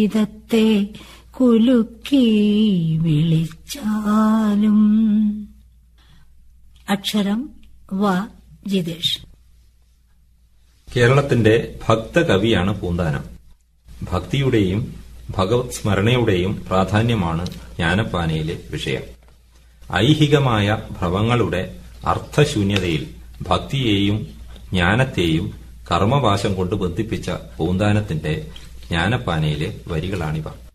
ഇതത്തെ കുലുക്കി വിളിച്ചാലും അക്ഷരം വ ജിതേഷ് കേരളത്തിന്റെ ഭക്തകവിയാണ് പൂന്താനം ഭക്തിയുടെയും ഭഗവത് സ്മരണയുടെയും പ്രാധാന്യമാണ് ജ്ഞാനപ്പാനയിലെ വിഷയം ഐഹികമായ ഭ്രമങ്ങളുടെ അർത്ഥശൂന്യതയിൽ ഭക്തിയെയും ജ്ഞാനത്തെയും കർമ്മപാശം കൊണ്ട് ബന്ധിപ്പിച്ച പൂന്താനത്തിന്റെ ജ്ഞാനപ്പാനയിലെ വരികളാണിവ